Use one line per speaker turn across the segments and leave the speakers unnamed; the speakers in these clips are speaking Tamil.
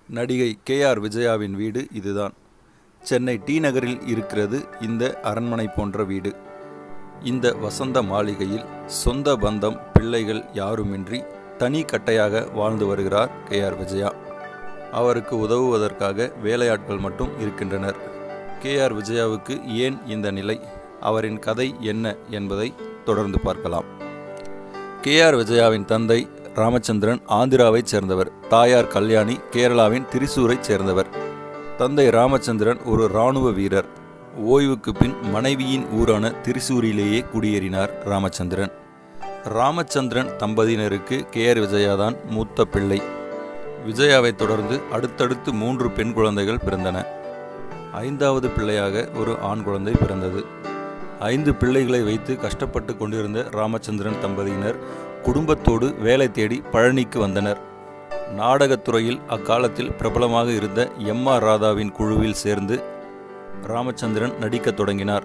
நடிகை கே ஆர் விஜயாவின் வீடு இதுதான் சென்னை டி நகரில் இருக்கிறது இந்த அரண்மனை போன்ற வீடு இந்த வசந்த மாளிகையில் சொந்த பந்தம் பிள்ளைகள் யாருமின்றி தனி கட்டையாக வாழ்ந்து வருகிறார் கே ஆர் விஜயா அவருக்கு உதவுவதற்காக வேலையாட்கள் மட்டும் இருக்கின்றனர் கே ஆர் விஜயாவுக்கு ஏன் இந்த நிலை அவரின் கதை என்ன என்பதை தொடர்ந்து பார்க்கலாம் கே ஆர் விஜயாவின் தந்தை ராமச்சந்திரன் ஆந்திராவைச் சேர்ந்தவர் தாயார் கல்யாணி கேரளாவின் திரிசூரைச் சேர்ந்தவர் தந்தை ராமச்சந்திரன் ஒரு இராணுவ வீரர் ஓய்வுக்கு பின் மனைவியின் ஊரான திரிசூரிலேயே குடியேறினார் ராமச்சந்திரன் ராமச்சந்திரன் தம்பதியினருக்கு கே ஆர் விஜயாதான் மூத்த பிள்ளை விஜயாவை தொடர்ந்து அடுத்தடுத்து மூன்று பெண் குழந்தைகள் பிறந்தன ஐந்தாவது பிள்ளையாக ஒரு ஆண் குழந்தை பிறந்தது ஐந்து பிள்ளைகளை வைத்து கஷ்டப்பட்டு கொண்டிருந்த ராமச்சந்திரன் தம்பதியினர் குடும்பத்தோடு வேலை தேடி பழனிக்கு வந்தனர் நாடகத்துறையில் அக்காலத்தில் பிரபலமாக இருந்த எம் ஆர் ராதாவின் குழுவில் சேர்ந்து ராமச்சந்திரன் நடிக்கத் தொடங்கினார்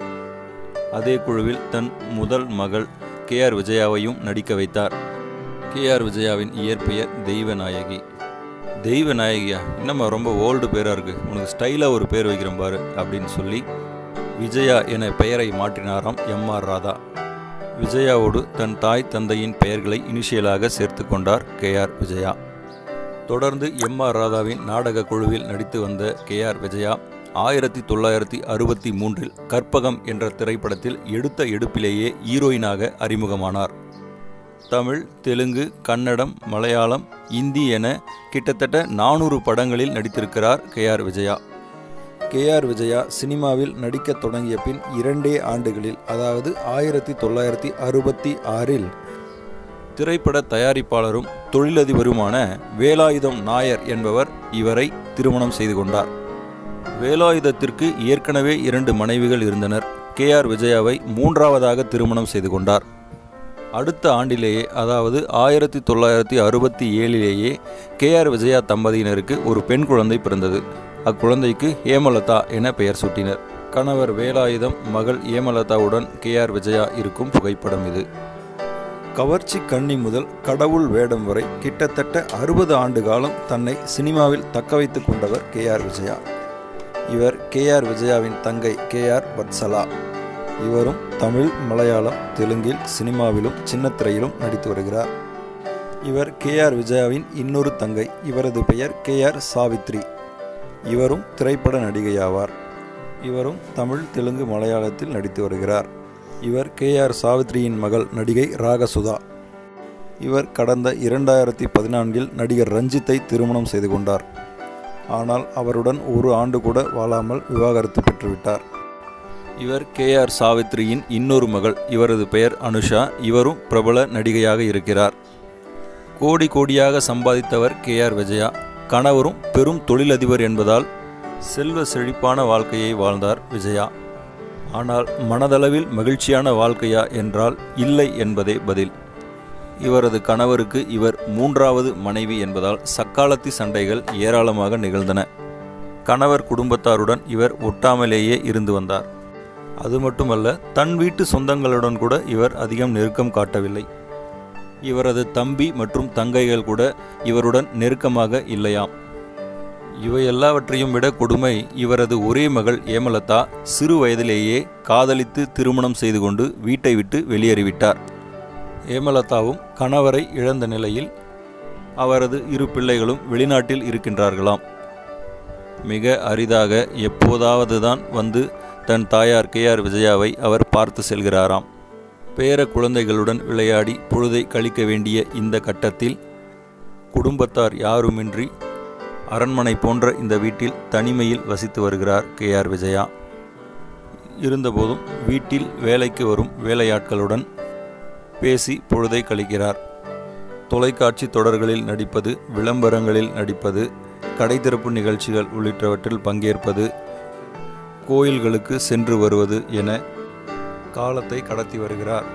அதே குழுவில் தன் முதல் மகள் கே ஆர் விஜயாவையும் நடிக்க வைத்தார் கே ஆர் விஜயாவின் இயற்பெயர் தெய்வநாயகி தெய்வநாயகியா என்னம்மா ரொம்ப ஓல்டு பேராக இருக்குது உனக்கு ஸ்டைலாக ஒரு பேர் வைக்கிறேன் பாரு அப்படின்னு சொல்லி விஜயா என பெயரை மாற்றினாராம் எம் ஆர் ராதா விஜயாவோடு தன் தாய் தந்தையின் பெயர்களை இனிஷியலாக சேர்த்து கொண்டார் கே ஆர் விஜயா தொடர்ந்து எம் ஆர் ராதாவின் நாடக குழுவில் நடித்து வந்த கே ஆர் விஜயா ஆயிரத்தி தொள்ளாயிரத்தி அறுபத்தி மூன்றில் கற்பகம் என்ற திரைப்படத்தில் எடுத்த எடுப்பிலேயே ஹீரோயினாக அறிமுகமானார் தமிழ் தெலுங்கு கன்னடம் மலையாளம் இந்தி என கிட்டத்தட்ட நானூறு படங்களில் நடித்திருக்கிறார் K R Vijaya K R Vijaya சினிமாவில் நடிக்கத் தொடங்கிய பின் இரண்டே ஆண்டுகளில் அதாவது ஆயிரத்தி தொள்ளாயிரத்தி அறுபத்தி ஆறில் திரைப்பட தயாரிப்பாளரும் தொழிலதிபருமான வேலாயுதம் நாயர் என்பவர் இவரை திருமணம் செய்து கொண்டார் வேலாயுதத்திற்கு ஏற்கனவே இரண்டு மனைவிகள் இருந்தனர் கே ஆர் விஜயாவை மூன்றாவதாக திருமணம் செய்து கொண்டார் அடுத்த ஆண்டிலேயே அதாவது ஆயிரத்தி தொள்ளாயிரத்தி அறுபத்தி ஏழிலேயே கே ஆர் விஜயா தம்பதியினருக்கு ஒரு பெண் குழந்தை பிறந்தது அக்குழந்தைக்கு ஹேமலதா என பெயர் சூட்டினர் கணவர் வேலாயுதம் மகள் ஹேமலதாவுடன் கே ஆர் விஜயா இருக்கும் புகைப்படம் இது கவர்ச்சி கன்னி முதல் கடவுள் வேடம் வரை கிட்டத்தட்ட அறுபது ஆண்டு காலம் தன்னை சினிமாவில் தக்க வைத்துக் கொண்டவர் கே ஆர் விஜயா இவர் கே ஆர் விஜயாவின் தங்கை கே ஆர் வத்சலா இவரும் தமிழ் மலையாளம் தெலுங்கில் சினிமாவிலும் சின்னத்திரையிலும் நடித்து வருகிறார் இவர் கே ஆர் விஜயாவின் இன்னொரு தங்கை இவரது பெயர் கே ஆர் சாவித்ரி இவரும் திரைப்பட நடிகையாவார் இவரும் தமிழ் தெலுங்கு மலையாளத்தில் நடித்து வருகிறார் இவர் கே ஆர் சாவித்ரியின் மகள் நடிகை ராகசுதா இவர் கடந்த இரண்டாயிரத்தி பதினான்கில் நடிகர் ரஞ்சித்தை திருமணம் செய்து கொண்டார் ஆனால் அவருடன் ஒரு ஆண்டு கூட வாழாமல் விவாகரத்து பெற்றுவிட்டார் இவர் கே ஆர் சாவித்ரியின் இன்னொரு மகள் இவரது பெயர் அனுஷா இவரும் பிரபல நடிகையாக இருக்கிறார் கோடி கோடியாக சம்பாதித்தவர் கே ஆர் விஜயா கணவரும் பெரும் தொழிலதிபர் என்பதால் செல்வ செழிப்பான வாழ்க்கையை வாழ்ந்தார் விஜயா ஆனால் மனதளவில் மகிழ்ச்சியான வாழ்க்கையா என்றால் இல்லை என்பதே பதில் இவரது கணவருக்கு இவர் மூன்றாவது மனைவி என்பதால் சக்காலத்தி சண்டைகள் ஏராளமாக நிகழ்ந்தன கணவர் குடும்பத்தாருடன் இவர் ஒட்டாமலேயே இருந்து வந்தார் அது மட்டுமல்ல தன் வீட்டு சொந்தங்களுடன் கூட இவர் அதிகம் நெருக்கம் காட்டவில்லை இவரது தம்பி மற்றும் தங்கைகள் கூட இவருடன் நெருக்கமாக இல்லையாம் இவை எல்லாவற்றையும் விட கொடுமை இவரது ஒரே மகள் ஏமலதா சிறு வயதிலேயே காதலித்து திருமணம் செய்து கொண்டு வீட்டை விட்டு வெளியேறிவிட்டார் ஏமலதாவும் கணவரை இழந்த நிலையில் அவரது இரு பிள்ளைகளும் வெளிநாட்டில் இருக்கின்றார்களாம் மிக அரிதாக எப்போதாவது தான் வந்து தன் தாயார் கே ஆர் விஜயாவை அவர் பார்த்து செல்கிறாராம் பேர குழந்தைகளுடன் விளையாடி பொழுதை கழிக்க வேண்டிய இந்த கட்டத்தில் குடும்பத்தார் யாருமின்றி அரண்மனை போன்ற இந்த வீட்டில் தனிமையில் வசித்து வருகிறார் கே ஆர் விஜயா இருந்தபோதும் வீட்டில் வேலைக்கு வரும் வேலையாட்களுடன் பேசி பொழுதை கழிக்கிறார் தொலைக்காட்சி தொடர்களில் நடிப்பது விளம்பரங்களில் நடிப்பது கடை திறப்பு நிகழ்ச்சிகள் உள்ளிட்டவற்றில் பங்கேற்பது கோயில்களுக்கு சென்று வருவது என காலத்தை கடத்தி வருகிறார்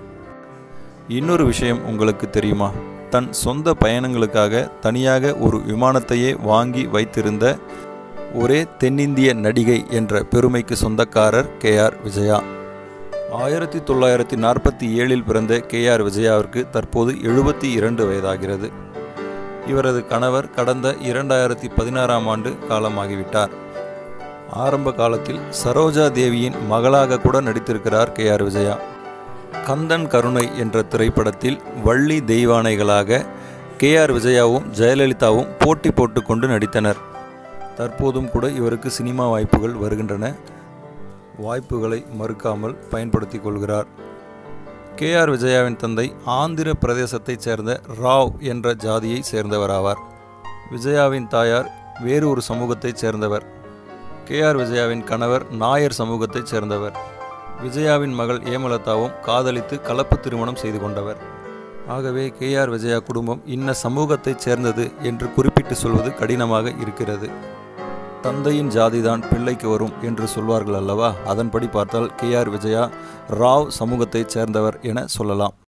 இன்னொரு விஷயம் உங்களுக்கு தெரியுமா தன் சொந்த பயணங்களுக்காக தனியாக ஒரு விமானத்தையே வாங்கி வைத்திருந்த ஒரே தென்னிந்திய நடிகை என்ற பெருமைக்கு சொந்தக்காரர் கே ஆர் விஜயா ஆயிரத்தி தொள்ளாயிரத்தி நாற்பத்தி ஏழில் பிறந்த கே ஆர் விஜயாவிற்கு தற்போது எழுபத்தி இரண்டு வயதாகிறது இவரது கணவர் கடந்த இரண்டாயிரத்தி பதினாறாம் ஆண்டு காலமாகிவிட்டார் ஆரம்ப காலத்தில் சரோஜா தேவியின் மகளாக கூட நடித்திருக்கிறார் கே ஆர் விஜயா கந்தன் கருணை என்ற திரைப்படத்தில் வள்ளி தெய்வானைகளாக கே ஆர் விஜயாவும் ஜெயலலிதாவும் போட்டி போட்டுக்கொண்டு நடித்தனர் தற்போதும் கூட இவருக்கு சினிமா வாய்ப்புகள் வருகின்றன வாய்ப்புகளை மறுக்காமல் பயன்படுத்தி கொள்கிறார் கே ஆர் விஜயாவின் தந்தை ஆந்திர பிரதேசத்தைச் சேர்ந்த ராவ் என்ற ஜாதியை சேர்ந்தவராவார் விஜயாவின் தாயார் வேறு ஒரு சமூகத்தைச் சேர்ந்தவர் கே ஆர் விஜயாவின் கணவர் நாயர் சமூகத்தைச் சேர்ந்தவர் விஜயாவின் மகள் ஏமலதாவும் காதலித்து கலப்பு திருமணம் செய்து கொண்டவர் ஆகவே கே ஆர் விஜயா குடும்பம் இன்ன சமூகத்தைச் சேர்ந்தது என்று குறிப்பிட்டு சொல்வது கடினமாக இருக்கிறது தந்தையின் ஜாதிதான் பிள்ளைக்கு வரும் என்று சொல்வார்கள் அல்லவா அதன்படி பார்த்தால் கே ஆர் விஜயா ராவ் சமூகத்தைச் சேர்ந்தவர் என சொல்லலாம்